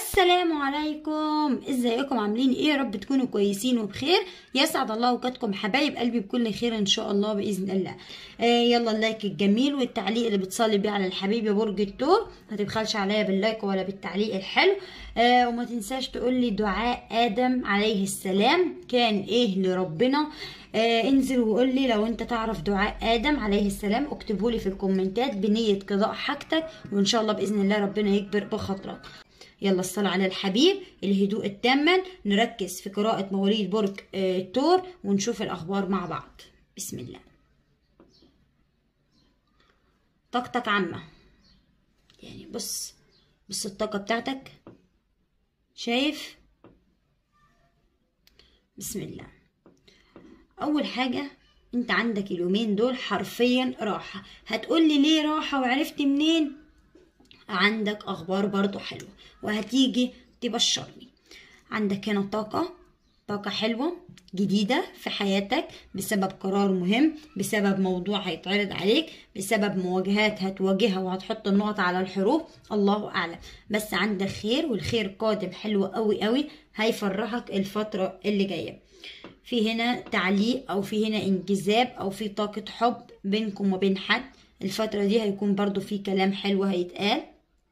السلام عليكم ازيكم عاملين ايه يا رب تكونوا كويسين وبخير يسعد الله اوقاتكم حبايب قلبي بكل خير ان شاء الله باذن الله آه يلا اللايك الجميل والتعليق اللي بتصلي بيه على الحبيب يا برج الثور ما تبخلش عليا باللايك ولا بالتعليق الحلو آه وما تنساش تقول لي دعاء ادم عليه السلام كان ايه لربنا آه انزل وقول لي لو انت تعرف دعاء ادم عليه السلام اكتبه لي في الكومنتات بنيه قضاء حاجتك وان شاء الله باذن الله ربنا يكبر بخاطرك يلا الصلاة على الحبيب الهدوء التام نركز في قراءة مواليد برج آه، الثور ونشوف الأخبار مع بعض بسم الله طاقتك عامة يعني بص بص الطاقة بتاعتك شايف بسم الله أول حاجة انت عندك اليومين دول حرفيا راحة هتقولي ليه راحة وعرفت منين عندك اخبار برضو حلوة وهتيجي تبشرني عندك هنا طاقة طاقة حلوة جديدة في حياتك بسبب قرار مهم بسبب موضوع هيتعرض عليك بسبب مواجهات هتواجهها وهتحط النقط على الحروف الله أعلم بس عندك خير والخير قادم حلو قوي قوي هيفرحك الفترة اللي جاية في هنا تعليق أو في هنا انجذاب أو في طاقة حب بينكم وبين حد الفترة دي هيكون برضو في كلام حلو هيتقال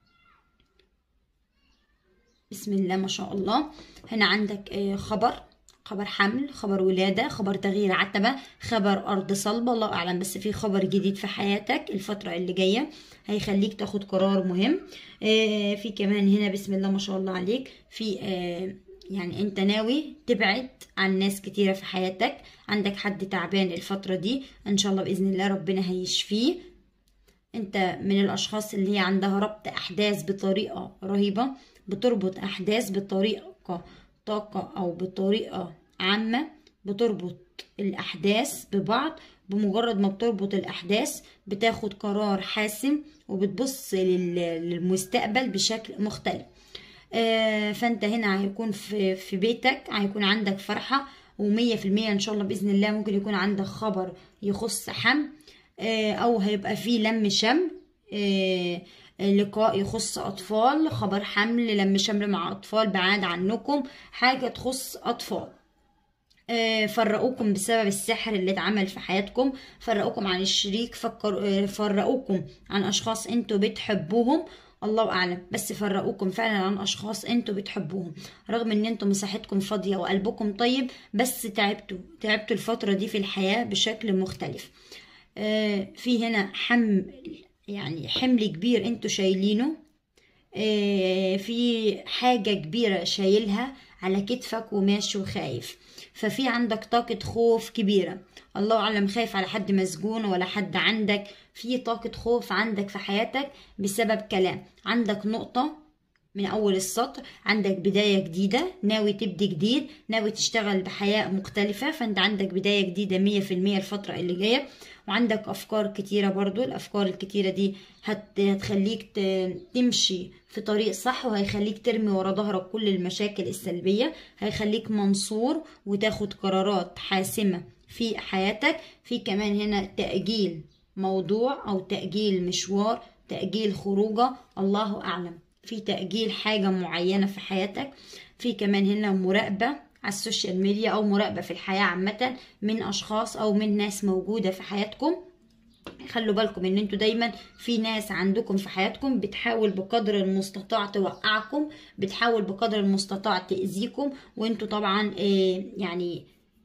بسم الله ما شاء الله هنا عندك آه، خبر خبر حمل خبر ولادة خبر تغيير عتبة خبر أرض صلبة الله أعلم بس في خبر جديد في حياتك الفترة اللي جاية هيخليك تاخد قرار مهم آه، في كمان هنا بسم الله ما شاء الله عليك في آه، يعني انت ناوي تبعد عن ناس كتيرة في حياتك عندك حد تعبان الفترة دي ان شاء الله بإذن الله ربنا هيشفيه انت من الاشخاص اللي هي عندها ربط احداث بطريقة رهيبة بتربط احداث بطريقة طاقة او بطريقة عامة بتربط الاحداث ببعض بمجرد ما بتربط الاحداث بتاخد قرار حاسم وبتبص لل- للمستقبل بشكل مختلف آه، فانت هنا هيكون في في بيتك هيكون عندك فرحة ومية في المية ان شاء الله بإذن الله ممكن يكون عندك خبر يخص حمل آه، او هيبقى فيه لم شمل آه، لقاء يخص اطفال خبر حمل لم شمل مع اطفال بعاد عنكم حاجة تخص اطفال آه، فرقوكم بسبب السحر اللي اتعمل في حياتكم فرقوكم عن الشريك فكر آه، فرقوكم عن اشخاص انتوا بتحبوهم الله اعلم بس فرقوكم فعلا عن اشخاص انتوا بتحبوهم رغم ان انتوا مساحتكم فاضيه وقلبكم طيب بس تعبتوا تعبتوا الفتره دي في الحياه بشكل مختلف آه، في هنا حمل يعني حمل كبير انتوا شايلينه آه، في حاجة كبيرة شايلها على كتفك وماشي وخايف ففي عندك طاقة خوف كبيرة الله أعلم خايف على حد مسجون ولا حد عندك في طاقة خوف عندك في حياتك بسبب كلام عندك نقطة من أول السطر عندك بداية جديدة ناوي تبدي جديد ناوي تشتغل بحياة مختلفة فأنت عندك بداية جديدة مية في المية الفترة اللي جاية وعندك أفكار كتيرة برضو الأفكار الكتيرة دي هت... هتخليك ت... تمشي في طريق صح وهيخليك ترمي ورا ظهرك كل المشاكل السلبية هيخليك منصور وتاخد قرارات حاسمة في حياتك في كمان هنا تأجيل موضوع أو تأجيل مشوار تأجيل خروجة الله أعلم في تأجيل حاجة معينة في حياتك في كمان هنا مراقبة على السوشيال ميديا أو مراقبة في الحياة عامة من أشخاص أو من ناس موجودة في حياتكم خلوا بالكم ان انتوا دايما في ناس عندكم في حياتكم بتحاول بقدر المستطاع توقعكم بتحاول بقدر المستطاع تأذيكم وانتوا طبعا آه، يعني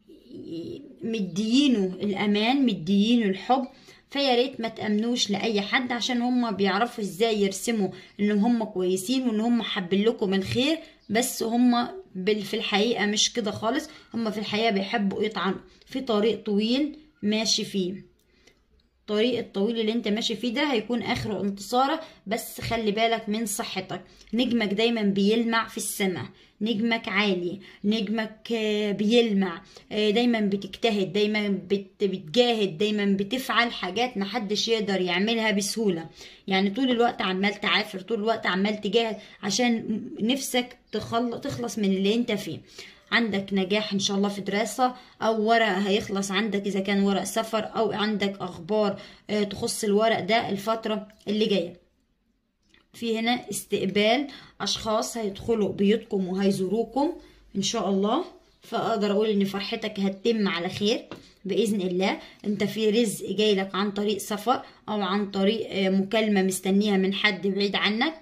مديينه الامان مديينه الحب فيا ريت ما تامنوش لاي حد عشان هم بيعرفوا ازاي يرسموا ان هم كويسين وان هم حابين لكم الخير بس هم بال- في الحقيقه مش كده خالص هم في الحقيقه بيحبوا يطعنوا في طريق طويل ماشي فيه الطريق الطويل اللي انت ماشي فيه ده هيكون اخره انتصارك بس خلي بالك من صحتك نجمك دايما بيلمع في السماء نجمك عالي نجمك آه، بيلمع آه، دايما بتجتهد دايما بت- بتجاهد دايما بتفعل حاجات محدش يقدر يعملها بسهولة يعني طول الوقت عمال تعافر طول الوقت عمال تجاهد عشان نفسك تخل- تخلص من اللي انت فيه عندك نجاح ان شاء الله في دراسة او ورق هيخلص عندك اذا كان ورق سفر او عندك اخبار آه، تخص الورق ده الفترة اللي جاية في هنا استقبال اشخاص هيدخلوا بيوتكم وهيزوروكم ان شاء الله فاقدر اقول ان فرحتك هتتم على خير باذن الله انت في رزق جاي لك عن طريق سفر او عن طريق آه، مكالمه مستنيها من حد بعيد عنك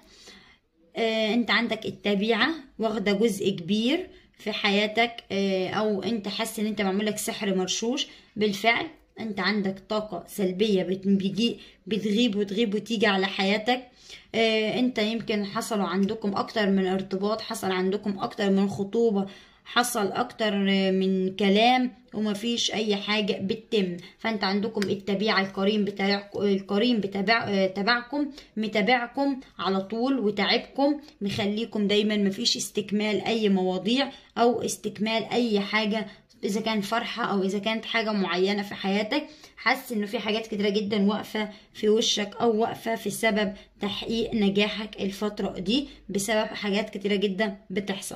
آه، انت عندك التبيعه واخده جزء كبير في حياتك آه، او انت حاسس ان انت معمول لك سحر مرشوش بالفعل انت عندك طاقه سلبيه بت- بيجي بتغيب وتغيب وتيجي على حياتك آه، انت يمكن حصلوا عندكم اكتر من ارتباط حصل عندكم اكتر من خطوبه حصل اكتر آه، من كلام ومفيش اي حاجه بتتم فانت عندكم التبيع القرين بتاعكم القرين بتابع آه، تبعكم متابعكم على طول وتعبكم مخليكم دايما مفيش استكمال اي مواضيع او استكمال اي حاجه اذا كان فرحه او اذا كانت حاجه معينه في حياتك حاسس انه في حاجات كتيره جدا واقفه في وشك او واقفه في سبب تحقيق نجاحك الفتره دي بسبب حاجات كتيره جدا بتحصل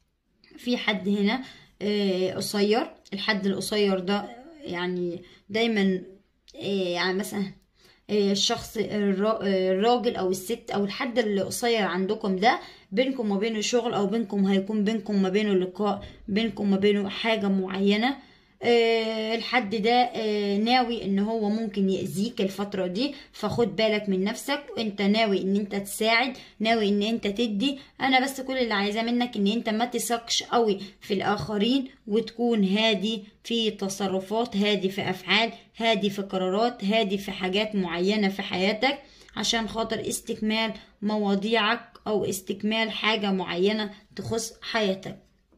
في حد هنا آه، قصير الحد القصير ده يعني دايما آه، يعني مثلا آه، الشخص الرا- آه، الراجل او الست او الحد اللي قصير عندكم ده بينكم وما بينه شغل او بينكم هيكون بينكم ما بينه لقاء بينكم ما بينه حاجة معينة آه، الحد ده آه، ناوي ان هو ممكن يأذيك الفترة دي فخد بالك من نفسك وانت ناوي ان انت تساعد ناوي ان انت تدي انا بس كل اللي عايزاه منك ان انت ما تثقش قوي في الاخرين وتكون هادي في تصرفات هادي في افعال هادي في قرارات هادي في حاجات معينة في حياتك عشان خاطر استكمال مواضيعك او استكمال حاجة معينة تخص حياتك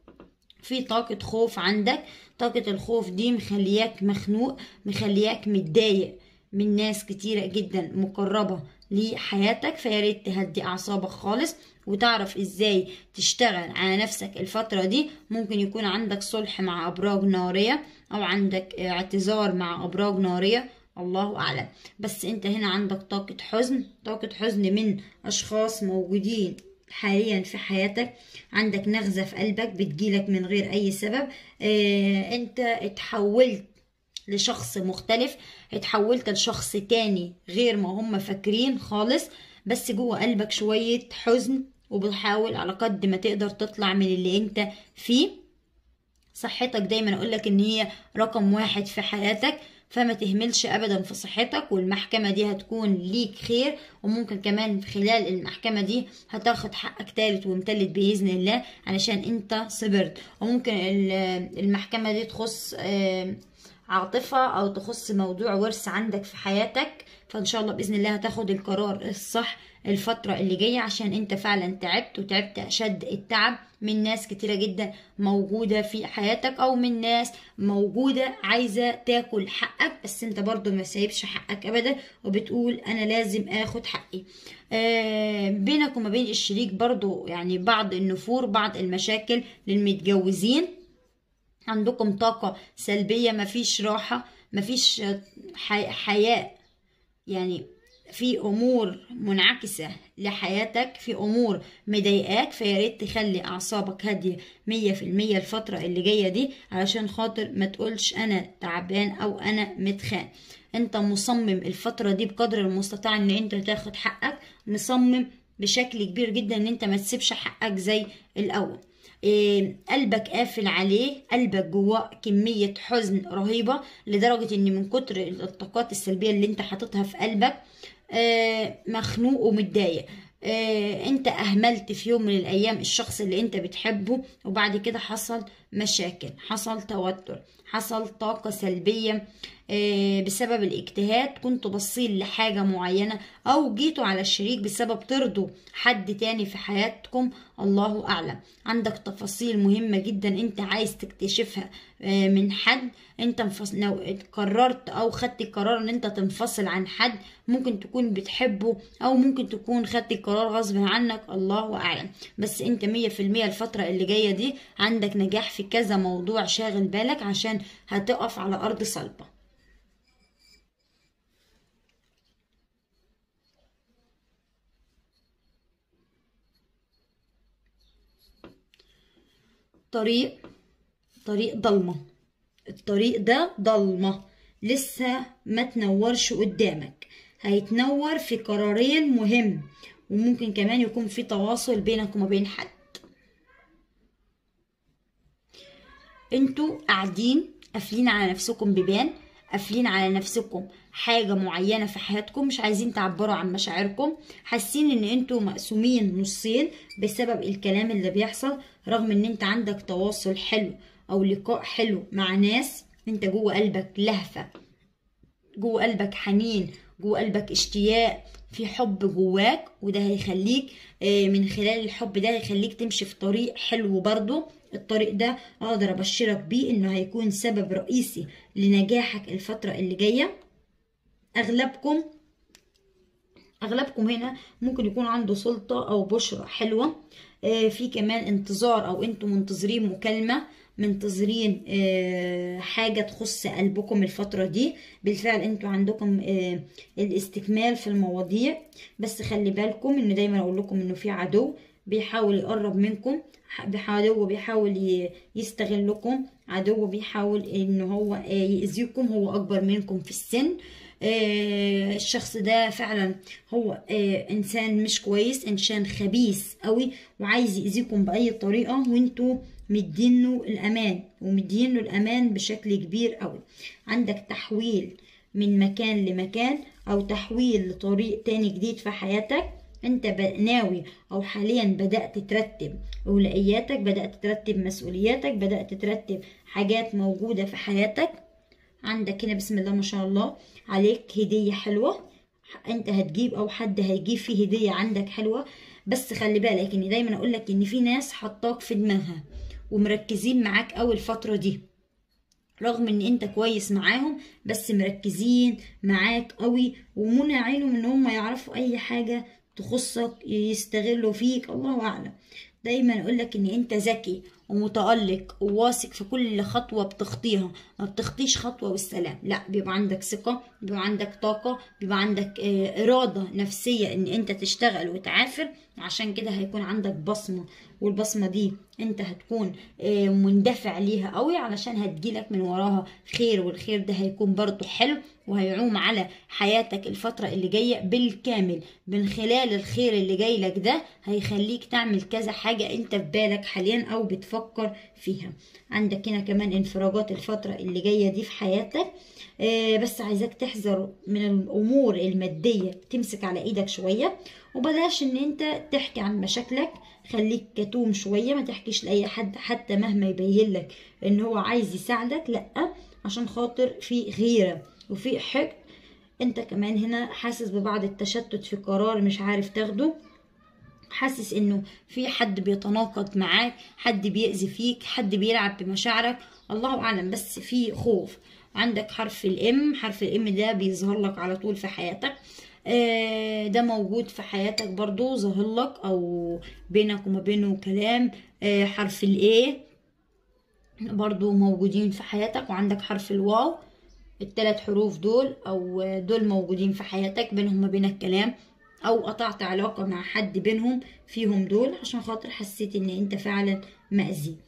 في طاقة خوف عندك طاقة الخوف دي مخلياك مخنوق مخلياك متضايق من ناس كتيرة جدا مقربة لحياتك فياريت تهدي أعصابك خالص وتعرف ازاي تشتغل على نفسك الفترة دي ممكن يكون عندك صلح مع أبراج نارية أو عندك اعتذار مع أبراج نارية الله أعلم بس انت هنا عندك طاقة حزن طاقة حزن من أشخاص موجودين حاليا في حياتك عندك نغزة في قلبك بتجيلك من غير أي سبب اه انت اتحولت لشخص مختلف اتحولت لشخص تاني غير ما هم فاكرين خالص بس جوه قلبك شوية حزن وبتحاول على قد ما تقدر تطلع من اللي انت فيه صحتك دايما اقولك ان هي رقم واحد في حياتك فما تهملش ابدا في صحتك والمحكمة دي هتكون ليك خير وممكن كمان خلال المحكمة دي هتاخد حقك تالت ومتلت بإذن الله علشان انت صبرت وممكن ال- المحكمة دي تخص آه، عاطفة او تخص موضوع ورث عندك في حياتك فان شاء الله باذن الله هتاخد القرار الصح الفترة اللي جاية عشان انت فعلا تعبت وتعبت اشد التعب من ناس كتيرة جدا موجودة في حياتك او من ناس موجودة عايزة تاكل حقك بس انت برضو ما سايبش حقك ابدا وبتقول انا لازم اخد حقي آه بينك وما بين الشريك برضو يعني بعض النفور بعض المشاكل للمتجوزين عندكم طاقة سلبية مفيش راحة مفيش حي- حياة يعني في امور منعكسة لحياتك في امور مضايقاك فياريت تخلي اعصابك هادية مية في المية الفترة اللي جاية دي علشان خاطر ما تقولش انا تعبان او انا متخان انت مصمم الفترة دي بقدر المستطاع ان انت تاخد حقك مصمم بشكل كبير جدا ان انت ما تسيبش حقك زي الاول إيه، قلبك قافل عليه قلبك جواه كمية حزن رهيبة لدرجة ان من كتر الطاقات السلبية اللي انت حاططها في قلبك آه، مخنوق ومتضايق آه، انت اهملت في يوم من الايام الشخص اللي انت بتحبه وبعد كده حصل مشاكل حصل توتر حصل طاقة سلبية آه، بسبب الاجتهاد كنتوا باصين لحاجة معينة او جيتوا على الشريك بسبب ترضوا حد تاني في حياتكم الله اعلم عندك تفاصيل مهمة جدا انت عايز تكتشفها آه، من حد انت مفص... لو قررت او خدت القرار ان انت تنفصل عن حد ممكن تكون بتحبه او ممكن تكون خدت القرار غصب عنك الله اعلم بس انت مية في المية الفترة اللي جاية دي عندك نجاح في كذا موضوع شاغل بالك عشان هتقف على ارض صلبة طريق طريق ضلمة الطريق ده ضلمة لسه ما تنورش قدامك هيتنور في قرارين مهم وممكن كمان يكون في تواصل بينك وما بين حد انتوا قاعدين قافلين على نفسكم بيبان قافلين على نفسكم حاجة معينة في حياتكم مش عايزين تعبروا عن مشاعركم حاسين ان انتوا مقسومين نصين بسبب الكلام اللي بيحصل رغم ان انت عندك تواصل حلو او لقاء حلو مع ناس انت جوه قلبك لهفة جوه قلبك حنين جوه قلبك اشتياق في حب جواك وده هيخليك آه، من خلال الحب ده هيخليك تمشي في طريق حلو برضه الطريق ده اقدر ابشرك بيه انه هيكون سبب رئيسي لنجاحك الفترة اللي جاية اغلبكم اغلبكم هنا ممكن يكون عنده سلطة او بشرة حلوة آه، في كمان انتظار او انتم منتظرين مكالمة منتظرين آه، حاجة تخص قلبكم الفترة دي بالفعل انتوا عندكم آه، الاستكمال في المواضيع بس خلي بالكم ان دايما اقول لكم انه في عدو بيحاول يقرب منكم عدو بيحاول ي- يستغلكم عدو بيحاول ان هو آه، يأذيكم هو اكبر منكم في السن آه، الشخص ده فعلا هو آه، انسان مش كويس انسان خبيث قوي وعايز يأذيكم بأي طريقة وانتوا مدينه الامان ومدينه الامان بشكل كبير قوي عندك تحويل من مكان لمكان او تحويل لطريق تاني جديد في حياتك انت ب- ناوي او حاليا بدأت ترتب اولوياتك بدأت ترتب مسؤولياتك بدأت ترتب حاجات موجودة في حياتك عندك هنا بسم الله ما شاء الله عليك هدية حلوة انت هتجيب او حد هيجيب فيه هدية عندك حلوة بس خلي بالك اني دايما اقول لك ان في ناس حطاك في دماغها ومركزين معاك اول فترة دي رغم ان انت كويس معاهم بس مركزين معاك قوي ومنعينهم ان هم يعرفوا اي حاجة تخصك يستغلوا فيك الله اعلم دايما اقولك ان انت ذكي ومتألق وواثق في كل خطوة بتخطيها ما بتخطيش خطوة والسلام لا بيبقى عندك ثقة بيبقى عندك طاقة بيبقى عندك آه، إرادة نفسية ان انت تشتغل وتعافر عشان كده هيكون عندك بصمة والبصمة دي انت هتكون آه، مندفع ليها قوي علشان هتجيلك من وراها خير والخير ده هيكون برضو حلو وهيعوم على حياتك الفترة اللي جاية بالكامل من خلال الخير اللي جاي لك ده هيخليك تعمل كذا حاجة انت في بالك حاليا او بتفكر فيها عندك هنا كمان انفراجات الفترة اللي جاية دي في حياتك آه، بس عايزاك تحذر من الامور المادية تمسك على ايدك شوية وبلاش ان انت تحكي عن مشاكلك خليك كتوم شوية ما تحكيش لأي حد حتى مهما يبين لك ان هو عايز يساعدك لأ عشان خاطر في غيرة وفي حقد انت كمان هنا حاسس ببعض التشتت في قرار مش عارف تاخده حاسس انه في حد بيتناقض معاك حد بيأذي فيك حد بيلعب بمشاعرك الله اعلم بس في خوف عندك حرف الام حرف الام ده بيظهر لك على طول في حياتك آه، ده موجود في حياتك برضو ظاهر لك او بينك وما بينه كلام آه، حرف الايه برضو موجودين في حياتك وعندك حرف الواو الثلاث حروف دول او دول موجودين في حياتك بينهم ما بينك كلام او قطعت علاقة مع حد بينهم فيهم دول عشان خاطر حسيت ان انت فعلا مأذي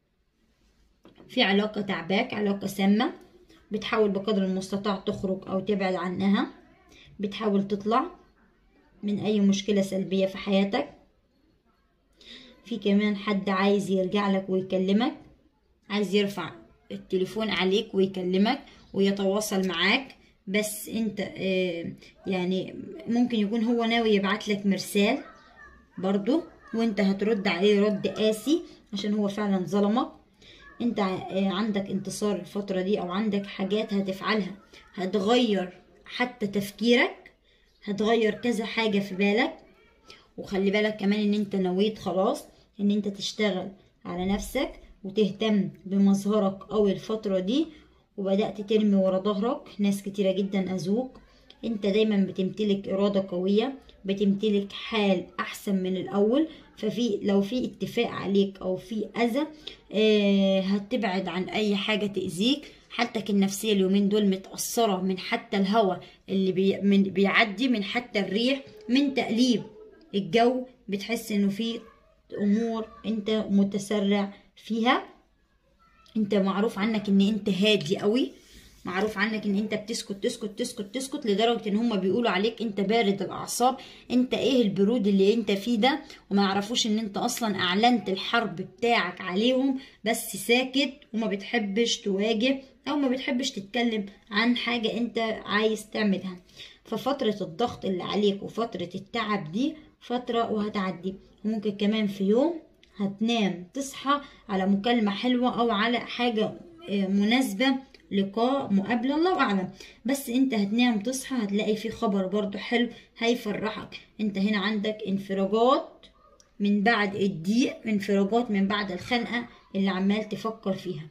في علاقة تعباك علاقة سامة بتحاول بقدر المستطاع تخرج او تبعد عنها بتحاول تطلع من اي مشكلة سلبية في حياتك في كمان حد عايز يرجع لك ويكلمك عايز يرفع التليفون عليك ويكلمك ويتواصل معاك بس انت آه، يعني ممكن يكون هو ناوي يبعت لك مرسال برضو وانت هترد عليه رد قاسي عشان هو فعلا ظلمك انت آه، عندك انتصار الفترة دي او عندك حاجات هتفعلها هتغير حتى تفكيرك هتغير كذا حاجة في بالك وخلي بالك كمان ان انت نويت خلاص ان انت تشتغل على نفسك وتهتم بمظهرك قوي الفترة دي وبدأت ترمي ورا ظهرك ناس كتيرة جدا أذوك انت دايما بتمتلك إرادة قوية بتمتلك حال أحسن من الأول ففي لو في اتفاق عليك أو في أذى آه هتبعد عن أي حاجة تأذيك حالتك النفسية اليومين دول متأثرة من حتى الهواء اللي بي من بيعدي من حتى الريح من تقليب الجو بتحس انه في امور انت متسرع فيها انت معروف عنك ان انت هادي قوي معروف عنك ان انت بتسكت تسكت تسكت تسكت لدرجة ان هم بيقولوا عليك انت بارد الاعصاب انت ايه البرود اللي انت فيه ده وما يعرفوش ان انت اصلا اعلنت الحرب بتاعك عليهم بس ساكت وما بتحبش تواجه او ما بتحبش تتكلم عن حاجة انت عايز تعملها ففترة الضغط اللي عليك وفترة التعب دي فترة وهتعدي ممكن كمان في يوم هتنام تصحى على مكالمة حلوة أو على حاجة مناسبة لقاء مقابلة الله أعلم بس أنت هتنام تصحى هتلاقي في خبر برضو حلو هيفرحك أنت هنا عندك انفراجات من بعد الضيق انفراجات من بعد الخنقة اللي عمال تفكر فيها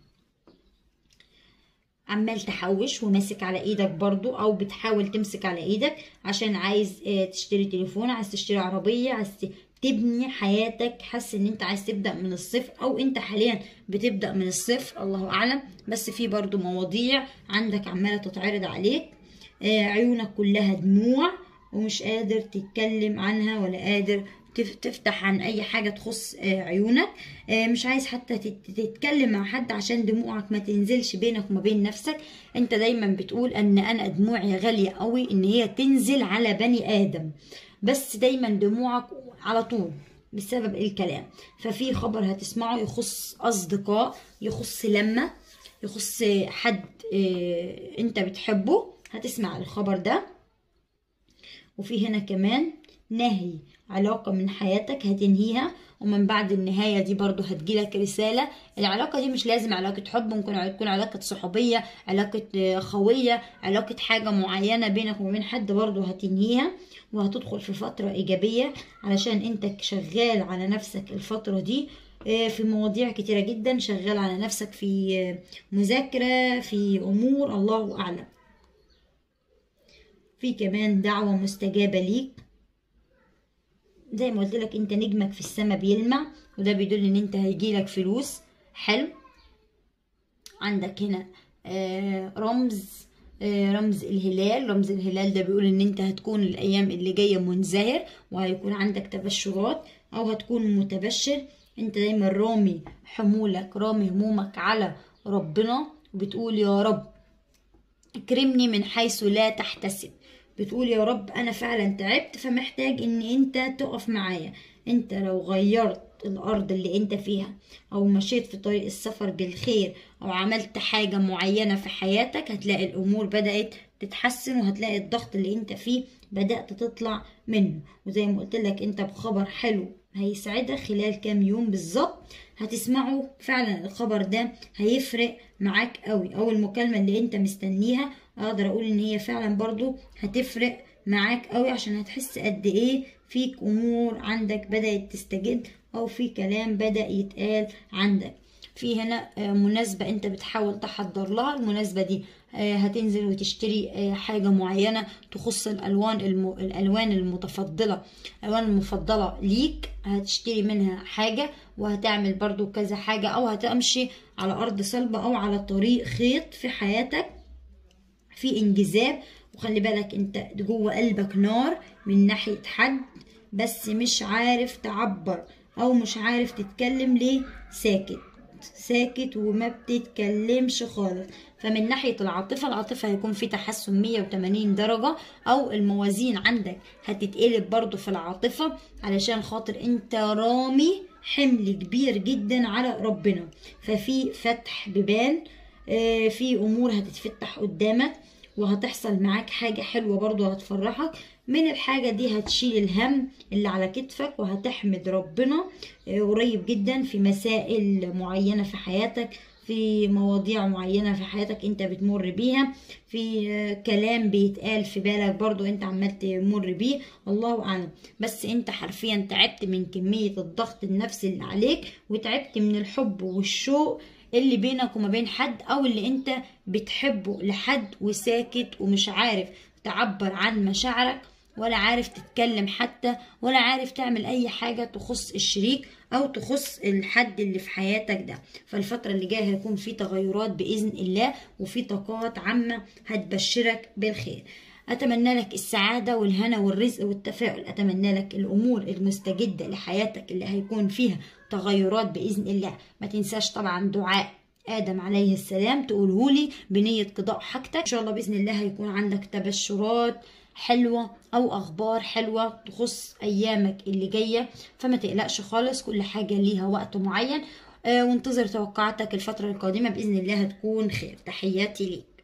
عمال تحوش وماسك على ايدك برضو او بتحاول تمسك على ايدك عشان عايز تشتري تليفون عايز تشتري عربية عايز تبني حياتك حاسس ان انت عايز تبدا من الصفر او انت حاليا بتبدا من الصفر الله اعلم بس في برضو مواضيع عندك عماله تتعرض عليك آه عيونك كلها دموع ومش قادر تتكلم عنها ولا قادر تفتح عن اي حاجه تخص آه عيونك آه مش عايز حتى تتكلم مع حد عشان دموعك ما تنزلش بينك وما بين نفسك انت دايما بتقول ان انا دموعي غاليه قوي ان هي تنزل على بني ادم بس دايما دموعك على طول بسبب الكلام ففي خبر هتسمعه يخص اصدقاء يخص لما يخص حد انت بتحبه هتسمع الخبر ده وفي هنا كمان نهي علاقة من حياتك هتنهيها ومن بعد النهاية دي برضو هتجيلك رسالة العلاقة دي مش لازم علاقة حب ممكن تكون علاقة صحوبية علاقة خوية علاقة حاجة معينة بينك وبين حد برضو هتنهيها وهتدخل في فترة إيجابية علشان انت شغال على نفسك الفترة دي في مواضيع كتيرة جدا شغال على نفسك في مذاكرة في أمور الله أعلم في كمان دعوة مستجابة ليك زي ما قلت لك انت نجمك في السماء بيلمع وده بيدل ان انت هيجيلك فلوس حلو عندك هنا آه رمز آه رمز الهلال رمز الهلال ده بيقول ان انت هتكون الايام اللي جايه منزهر وهيكون عندك تبشرات او هتكون متبشر انت دايما رامي حمولك رامي همومك على ربنا وبتقول يا رب اكرمني من حيث لا تحتسب بتقول يا رب انا فعلا تعبت فمحتاج ان انت تقف معايا انت لو غيرت الارض اللي انت فيها او مشيت في طريق السفر بالخير او عملت حاجة معينة في حياتك هتلاقي الامور بدأت تتحسن وهتلاقي الضغط اللي انت فيه بدأت تطلع منه وزي ما قلت لك انت بخبر حلو هيسعدك خلال كام يوم بالظبط هتسمعوا فعلا الخبر ده هيفرق معاك قوي او المكالمة اللي انت مستنيها اقدر اقول ان هي فعلا برضو هتفرق معاك قوي عشان هتحس قد ايه فيك امور عندك بدأت تستجد او في كلام بدأ يتقال عندك في هنا مناسبة انت بتحاول تحضر لها المناسبة دي هتنزل وتشتري حاجة معينة تخص الألوان الم... الألوان المتفضلة الألوان المفضلة ليك هتشتري منها حاجة وهتعمل برضو كذا حاجة أو هتمشي على أرض صلبة أو على طريق خيط في حياتك في انجذاب وخلي بالك انت جوه قلبك نار من ناحية حد بس مش عارف تعبر او مش عارف تتكلم ليه ساكت ساكت وما بتتكلمش خالص فمن ناحية العاطفة العاطفة هيكون في تحسن 180 درجة أو الموازين عندك هتتقلب برضو في العاطفة علشان خاطر انت رامي حمل كبير جدا على ربنا ففي فتح بيبان في أمور هتتفتح قدامك وهتحصل معاك حاجة حلوة برضو هتفرحك من الحاجة دي هتشيل الهم اللي على كتفك وهتحمد ربنا قريب جدا في مسائل معينة في حياتك في مواضيع معينة في حياتك انت بتمر بيها في كلام بيتقال في بالك برضو انت عمال تمر بيه الله اعلم بس انت حرفيا تعبت من كمية الضغط النفسي اللي عليك وتعبت من الحب والشوق اللي بينك وما بين حد او اللي انت بتحبه لحد وساكت ومش عارف تعبر عن مشاعرك ولا عارف تتكلم حتى ولا عارف تعمل اي حاجة تخص الشريك او تخص الحد اللي في حياتك ده فالفترة اللي جاية هيكون في تغيرات بإذن الله وفي طاقات عامة هتبشرك بالخير أتمنى لك السعادة والهنا والرزق والتفاؤل أتمنى لك الأمور المستجدة لحياتك اللي هيكون فيها تغيرات بإذن الله ما تنساش طبعا دعاء ادم عليه السلام تقولهولي بنيه قضاء حاجتك ان شاء الله باذن الله هيكون عندك تبشرات حلوة أو أخبار حلوة تخص أيامك اللي جاية فما تقلقش خالص كل حاجة ليها وقت معين آه، وانتظر توقعاتك الفترة القادمة بإذن الله هتكون خير تحياتي ليك